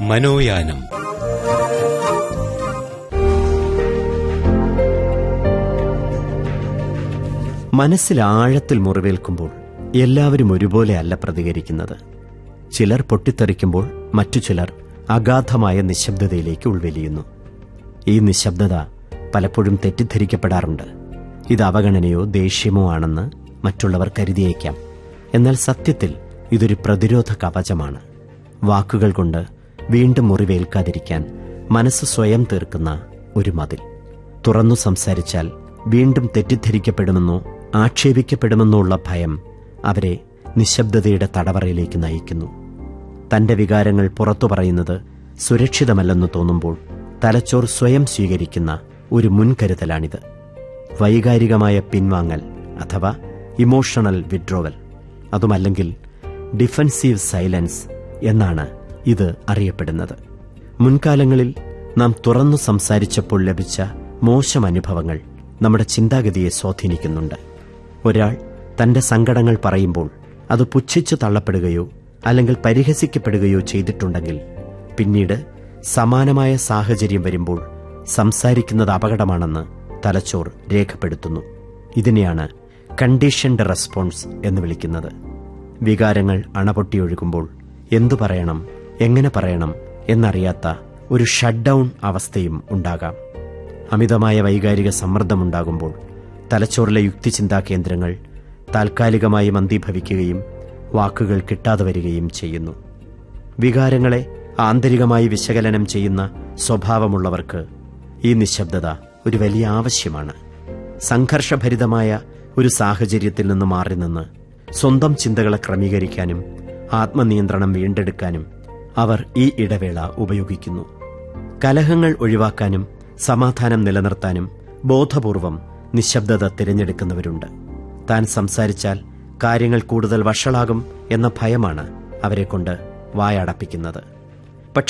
മനോയാനം മനസ്സിൽ ആഴത്തിൽ മുറിവേൽക്കുമ്പോൾ എല്ലാവരും ഒരുപോലെ അല്ല പ്രതികരിക്കുന്നത് ചിലർ പൊട്ടിത്തെറിക്കുമ്പോൾ മറ്റു ചിലർ അഗാധമായ നിശബ്ദതയിലേക്ക് ഉൾവലിയുന്നു ഈ നിശബ്ദത പലപ്പോഴും തെറ്റിദ്ധരിക്കപ്പെടാറുണ്ട് ഇത് അവഗണനയോ ദേഷ്യമോ ആണെന്ന് മറ്റുള്ളവർ കരുതിയേക്കാം എന്നാൽ സത്യത്തിൽ ഇതൊരു പ്രതിരോധ കവചമാണ് വാക്കുകൾ കൊണ്ട് വീണ്ടും മുറിവേൽക്കാതിരിക്കാൻ മനസ്സ് സ്വയം തീർക്കുന്ന ഒരു മതിൽ തുറന്നു സംസാരിച്ചാൽ വീണ്ടും തെറ്റിദ്ധരിക്കപ്പെടുമെന്നോ ആക്ഷേപിക്കപ്പെടുമെന്നോ ഉള്ള ഭയം അവരെ നിശബ്ദതയുടെ തടവറയിലേക്ക് നയിക്കുന്നു തന്റെ വികാരങ്ങൾ പുറത്തു പറയുന്നത് സുരക്ഷിതമല്ലെന്ന് തോന്നുമ്പോൾ തലച്ചോർ സ്വയം സ്വീകരിക്കുന്ന ഒരു മുൻകരുതലാണിത് വൈകാരികമായ പിൻവാങ്ങൽ അഥവാ ഇമോഷണൽ വിഡ്രോവൽ അതുമല്ലെങ്കിൽ ഡിഫൻസീവ് സൈലൻസ് എന്നാണ് ഇത് അറിയപ്പെടുന്നത് മുൻകാലങ്ങളിൽ നാം തുറന്നു സംസാരിച്ചപ്പോൾ ലഭിച്ച മോശം അനുഭവങ്ങൾ നമ്മുടെ ചിന്താഗതിയെ സ്വാധീനിക്കുന്നുണ്ട് ഒരാൾ തന്റെ സങ്കടങ്ങൾ പറയുമ്പോൾ അത് പുച്ഛിച്ചു തള്ളപ്പെടുകയോ അല്ലെങ്കിൽ പരിഹസിക്കപ്പെടുകയോ ചെയ്തിട്ടുണ്ടെങ്കിൽ പിന്നീട് സമാനമായ സാഹചര്യം വരുമ്പോൾ സംസാരിക്കുന്നത് അപകടമാണെന്ന് തലച്ചോർ രേഖപ്പെടുത്തുന്നു ഇതിനെയാണ് കണ്ടീഷൻഡ് റെസ്പോൺസ് എന്ന് വിളിക്കുന്നത് വികാരങ്ങൾ അണപൊട്ടിയൊഴുകുമ്പോൾ എന്തു പറയണം എങ്ങനെ പറയണം എന്നറിയാത്ത ഒരു ഷട്ട് ഡൗൺ അവസ്ഥയും ഉണ്ടാകാം അമിതമായ വൈകാരിക സമ്മർദ്ദമുണ്ടാകുമ്പോൾ തലച്ചോറിലെ യുക്തിചിന്താ കേന്ദ്രങ്ങൾ താൽക്കാലികമായി മന്ദീഭവിക്കുകയും വാക്കുകൾ കിട്ടാതെ വരികയും ചെയ്യുന്നു വികാരങ്ങളെ ആന്തരികമായി വിശകലനം ചെയ്യുന്ന സ്വഭാവമുള്ളവർക്ക് ഈ നിശബ്ദത ഒരു വലിയ ആവശ്യമാണ് സംഘർഷഭരിതമായ ഒരു സാഹചര്യത്തിൽ നിന്ന് മാറി നിന്ന് സ്വന്തം ചിന്തകളെ ക്രമീകരിക്കാനും ആത്മനിയന്ത്രണം വീണ്ടെടുക്കാനും അവർ ഈ ഇടവേള ഉപയോഗിക്കുന്നു കലഹങ്ങൾ ഒഴിവാക്കാനും സമാധാനം നിലനിർത്താനും ബോധപൂർവം നിശബ്ദത തിരഞ്ഞെടുക്കുന്നവരുണ്ട് താൻ സംസാരിച്ചാൽ കാര്യങ്ങൾ കൂടുതൽ വഷളാകും എന്ന ഭയമാണ് അവരെക്കൊണ്ട് വായടപ്പിക്കുന്നത്